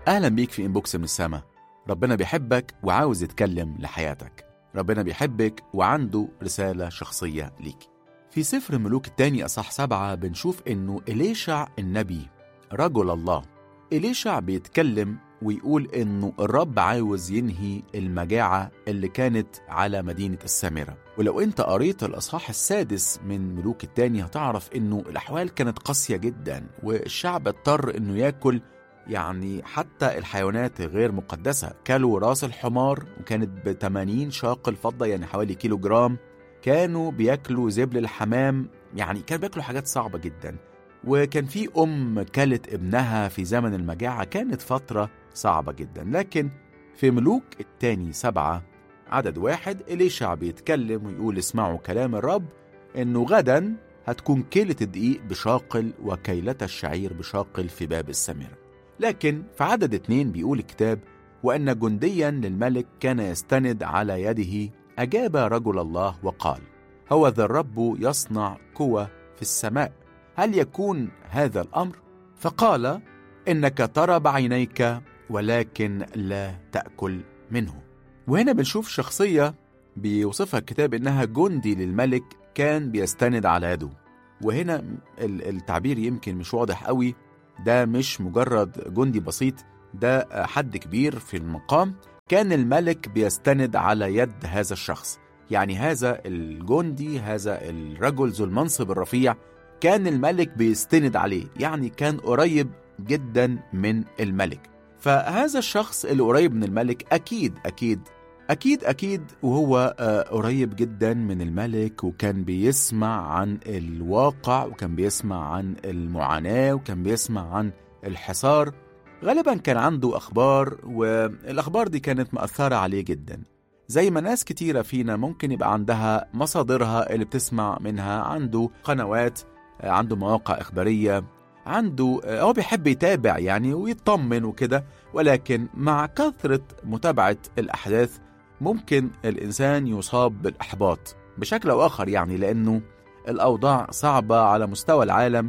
أهلا بيك في إنبوكس من السما ربنا بيحبك وعاوز يتكلم لحياتك ربنا بيحبك وعنده رسالة شخصية ليك في سفر ملوك التاني أصح سبعة بنشوف إنه إليشع النبي رجل الله إليشع بيتكلم ويقول إنه الرب عاوز ينهي المجاعة اللي كانت على مدينة السامرة ولو أنت قريت الأصحاح السادس من ملوك التاني هتعرف إنه الأحوال كانت قاسية جدا والشعب اضطر إنه ياكل يعني حتى الحيوانات غير مقدسة كلوا راس الحمار وكانت ب 80 شاقل فضة يعني حوالي كيلو جرام كانوا بياكلوا زبل الحمام يعني كانوا بياكلوا حاجات صعبة جدا وكان في أم كلت ابنها في زمن المجاعة كانت فترة صعبة جدا لكن في ملوك التاني سبعة عدد واحد إليشع بيتكلم ويقول اسمعوا كلام الرب إنه غدا هتكون كيلة الدقيق بشاقل وكيلة الشعير بشاقل في باب السامرة لكن في عدد اتنين بيقول الكتاب وأن جنديا للملك كان يستند على يده أجاب رجل الله وقال هو ذا الرب يصنع قوة في السماء هل يكون هذا الأمر؟ فقال إنك ترى بعينيك ولكن لا تأكل منه وهنا بنشوف شخصية بيوصفها الكتاب إنها جندي للملك كان بيستند على يده وهنا التعبير يمكن مش واضح قوي ده مش مجرد جندي بسيط ده حد كبير في المقام كان الملك بيستند على يد هذا الشخص يعني هذا الجندي هذا الرجل ذو المنصب الرفيع كان الملك بيستند عليه يعني كان قريب جدا من الملك فهذا الشخص اللي قريب من الملك أكيد أكيد أكيد أكيد وهو قريب جدا من الملك وكان بيسمع عن الواقع وكان بيسمع عن المعاناة وكان بيسمع عن الحصار غالبا كان عنده أخبار والأخبار دي كانت مأثرة عليه جدا زي ما ناس كتيرة فينا ممكن يبقى عندها مصادرها اللي بتسمع منها عنده قنوات عنده مواقع إخبارية عنده هو بيحب يتابع يعني ويطمن وكده ولكن مع كثرة متابعة الأحداث ممكن الإنسان يصاب بالإحباط بشكل أو آخر يعني لأنه الأوضاع صعبة على مستوى العالم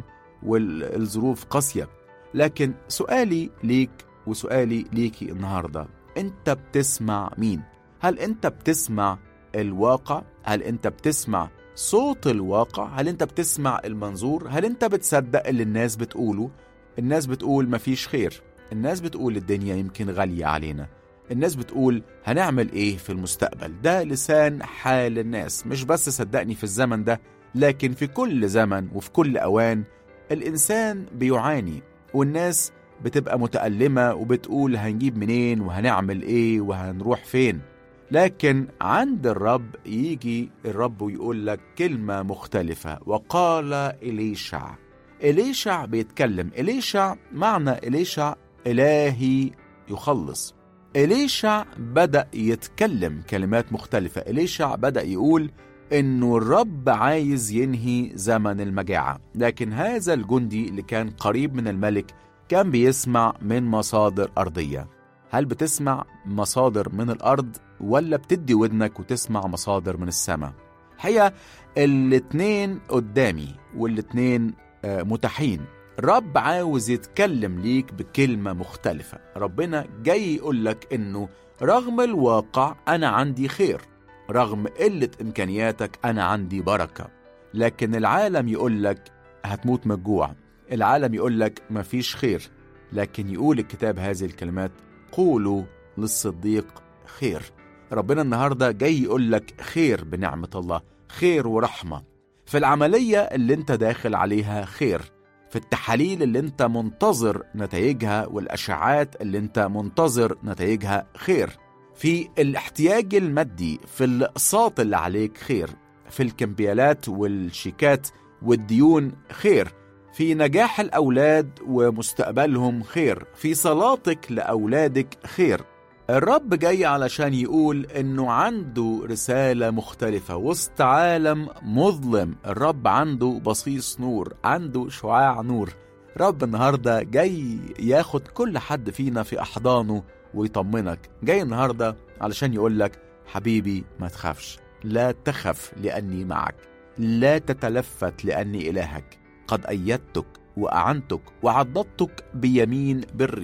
والظروف قاسية لكن سؤالي ليك وسؤالي ليكي النهاردة أنت بتسمع مين؟ هل أنت بتسمع الواقع؟ هل أنت بتسمع صوت الواقع؟ هل أنت بتسمع المنظور؟ هل أنت بتصدق اللي الناس بتقوله؟ الناس بتقول مفيش خير الناس بتقول الدنيا يمكن غالية علينا الناس بتقول هنعمل ايه في المستقبل ده لسان حال الناس مش بس صدقني في الزمن ده لكن في كل زمن وفي كل اوان الانسان بيعاني والناس بتبقى متألمة وبتقول هنجيب منين وهنعمل ايه وهنروح فين لكن عند الرب يجي الرب ويقول لك كلمة مختلفة وقال إليشع إليشع بيتكلم إليشع معنى إليشع إلهي يخلص إليشع بدأ يتكلم كلمات مختلفة إليشع بدأ يقول إنه الرب عايز ينهي زمن المجاعة لكن هذا الجندي اللي كان قريب من الملك كان بيسمع من مصادر أرضية هل بتسمع مصادر من الأرض ولا بتدي ودنك وتسمع مصادر من السماء الحقيقة الاتنين قدامي والاتنين متاحين رب عاوز يتكلم ليك بكلمة مختلفة ربنا جاي يقول لك انه رغم الواقع انا عندي خير رغم قلة امكانياتك انا عندي بركة لكن العالم يقول لك هتموت من الجوع العالم يقول لك مفيش خير لكن يقول الكتاب هذه الكلمات قولوا للصديق خير ربنا النهاردة جاي يقول لك خير بنعمة الله خير ورحمة في العملية اللي انت داخل عليها خير في التحاليل اللي انت منتظر نتائجها والاشعاعات اللي انت منتظر نتائجها خير في الاحتياج المادي في الاقساط اللي عليك خير في الكمبيالات والشيكات والديون خير في نجاح الاولاد ومستقبلهم خير في صلاتك لاولادك خير الرب جاي علشان يقول انه عنده رسالة مختلفة وسط عالم مظلم الرب عنده بصيص نور عنده شعاع نور رب النهاردة جاي ياخد كل حد فينا في أحضانه ويطمنك جاي النهاردة علشان يقولك حبيبي ما تخافش لا تخف لأني معك لا تتلفت لأني إلهك قد أيدتك وأعنتك وعضدتك بيمين بري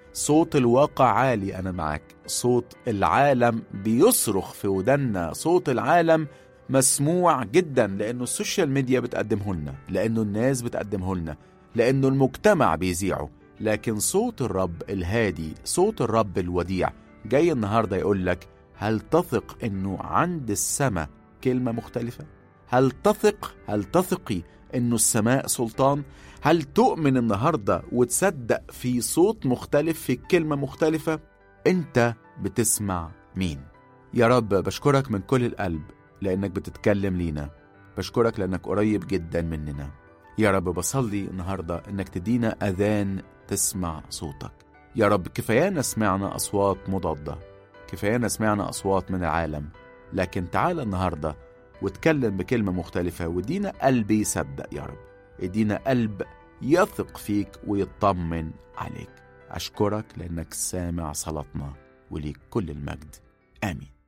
صوت الواقع عالي أنا معاك صوت العالم بيصرخ في ودنا صوت العالم مسموع جدا لأنه السوشيال ميديا بتقدمه لنا لأنه الناس بتقدمه لنا لأنه المجتمع بيذيعه لكن صوت الرب الهادي صوت الرب الوديع جاي النهاردة يقول لك هل تثق أنه عند السماء كلمة مختلفة؟ هل تثق هل تثقي أنه السماء سلطان؟ هل تؤمن النهاردة وتصدق في صوت مختلف في كلمة مختلفة؟ أنت بتسمع مين؟ يا رب بشكرك من كل القلب لأنك بتتكلم لينا بشكرك لأنك قريب جدا مننا يا رب بصلي النهاردة أنك تدينا أذان تسمع صوتك يا رب كفايانا سمعنا أصوات مضادة كفايانا سمعنا أصوات من العالم لكن تعال النهاردة واتكلم بكلمة مختلفة وادينا قلب يصدق يا رب ادينا قلب يثق فيك ويطمن عليك أشكرك لأنك سامع صلاتنا وليك كل المجد آمين